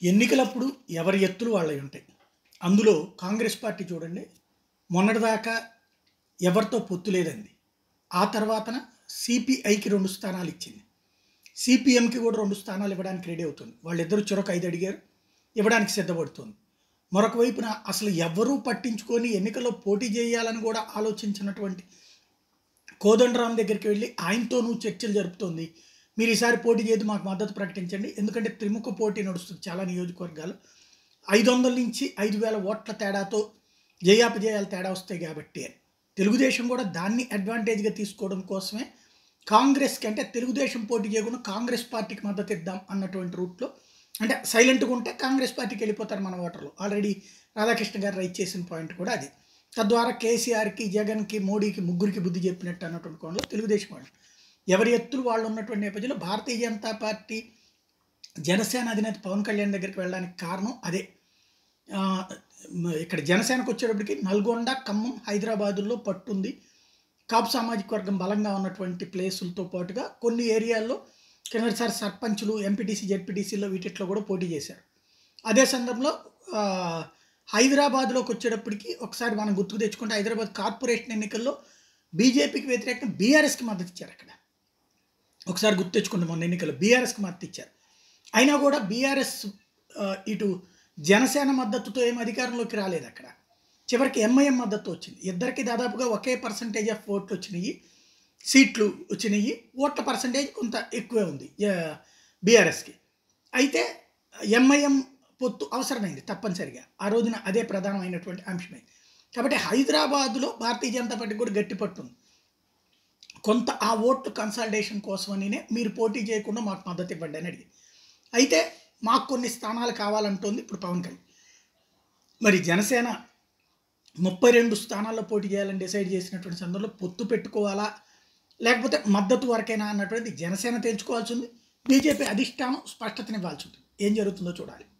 ఎన్నికలప్పుడు ఎవరి ఎత్తులు వాళ్ళవి ఉంటాయి అందులో కాంగ్రెస్ పార్టీ చూడండి మొన్నటిదాకా ఎవరితో పొత్తు లేదండి ఆ తర్వాతన సిపిఐకి రెండు స్థానాలు ఇచ్చింది సిపిఎంకి కూడా రెండు స్థానాలు ఇవ్వడానికి రెడీ అవుతుంది వాళ్ళిద్దరూ చెరొక ఐదు అడిగారు ఇవ్వడానికి సిద్ధపడుతుంది మరొక వైపున అసలు ఎవరూ పట్టించుకొని ఎన్నికల్లో పోటీ చేయాలని కూడా ఆలోచించినటువంటి కోదండరాం దగ్గరికి వెళ్ళి ఆయనతోనూ చర్చలు జరుపుతోంది మీరు ఈసారి పోటీ చేయదు మాకు మద్దతు ప్రకటించండి ఎందుకంటే త్రిముఖ పోటీ నడుస్తుంది చాలా నియోజకవర్గాలు ఐదు వందల నుంచి ఐదు వేల ఓట్ల తేడాతో జయాపజయాల తేడా వస్తాయి కాబట్టి అని. తెలుగుదేశం కూడా దాన్ని అడ్వాంటేజ్గా తీసుకోవడం కోసమే కాంగ్రెస్కి అంటే తెలుగుదేశం పోటీ చేయకుండా కాంగ్రెస్ పార్టీకి మద్దతు ఇద్దాం అన్నటువంటి రూట్లో అంటే సైలెంట్గా ఉంటే కాంగ్రెస్ పార్టీకి వెళ్ళిపోతారు మన ఓటర్లు ఆల్రెడీ రాధాకృష్ణ గారు రైట్ చేసిన పాయింట్ కూడా అది తద్వారా కేసీఆర్కి జగన్కి మోడీకి ముగ్గురికి బుద్ధి చెప్పినట్టు అన్నటువంటి కోణంలో తెలుగుదేశం వాళ్ళు ఎవరి ఎత్తులు వాళ్ళు ఉన్నటువంటి నేపథ్యంలో భారతీయ జనతా పార్టీ జనసేన అధినేత పవన్ కళ్యాణ్ దగ్గరికి వెళ్ళడానికి కారణం అదే ఆ, మ- ఇక్కడ జనసేనకు వచ్చేటప్పటికి నల్గొండ ఖమ్మం హైదరాబాదుల్లో పట్టుంది కాపు సామాజిక వర్గం బలంగా ఉన్నటువంటి ప్లేసులతో పాటుగా కొన్ని ఏరియాల్లో కిందసారి సర్పంచులు ఎంపీటీసీ జెడ్పీటీసీలో వీటిట్లో కూడా పోటీ చేశారు అదే సందర్భంలో ఆ, హైదరాబాద్లోకి వచ్చేటప్పటికి ఒకసారి మనం గుర్తుకు తెచ్చుకుంటే హైదరాబాద్ కార్పొరేషన్ ఎన్నికల్లో బీజేపీకి వ్యతిరేకంగా బీఆర్ఎస్కి మద్దతు ఇచ్చారు అక్కడ ఒకసారి గుర్తు తెచ్చుకుంటే మొన్న ఎన్నికల్లో బీఆర్ఎస్కి మద్దతు ఇచ్చారు అయినా కూడా బీఆర్ఎస్ ఇటు జనసేన మద్దతుతో ఏం అధికారంలోకి రాలేదు అక్కడ చివరికి ఎంఐఎం మద్దతు వచ్చింది ఇద్దరికి దాదాపుగా ఒకే పర్సంటేజ్ ఆఫ్ ఓట్లు వచ్చినాయి సీట్లు వచ్చినాయి ఓట్ల పర్సంటేజ్ కొంత ఎక్కువే ఉంది బీఆర్ఎస్కి అయితే ఎంఐఎం పొత్తు అవసరమైంది తప్పనిసరిగా ఆ రోజున అదే ప్రధానమైనటువంటి అంశమైంది కాబట్టి హైదరాబాదులో భారతీయ జనతా పార్టీ కూడా గట్టి పట్టుంది కొంత ఆ ఓట్లు కన్సల్టేషన్ కోసమనినే మీరు పోటీ చేయకుండా మాకు మద్దతు ఇవ్వండి అని అడిగింది అయితే మాకు కొన్ని స్థానాలు కావాలంటోంది ఇప్పుడు పవన్ కళ్యాణ్ మరి జనసేన ముప్పై రెండు స్థానాల్లో పోటీ చేయాలని డిసైడ్ చేసినటువంటి సందర్భంలో పొత్తు పెట్టుకోవాలా లేకపోతే మద్దతు వరకైనా అన్నటువంటి జనసేన తేల్చుకోవాల్సి ఉంది బీజేపీ అధిష్టానం స్పష్టతనివ్వాల్సి ఉంటుంది ఏం జరుగుతుందో చూడాలి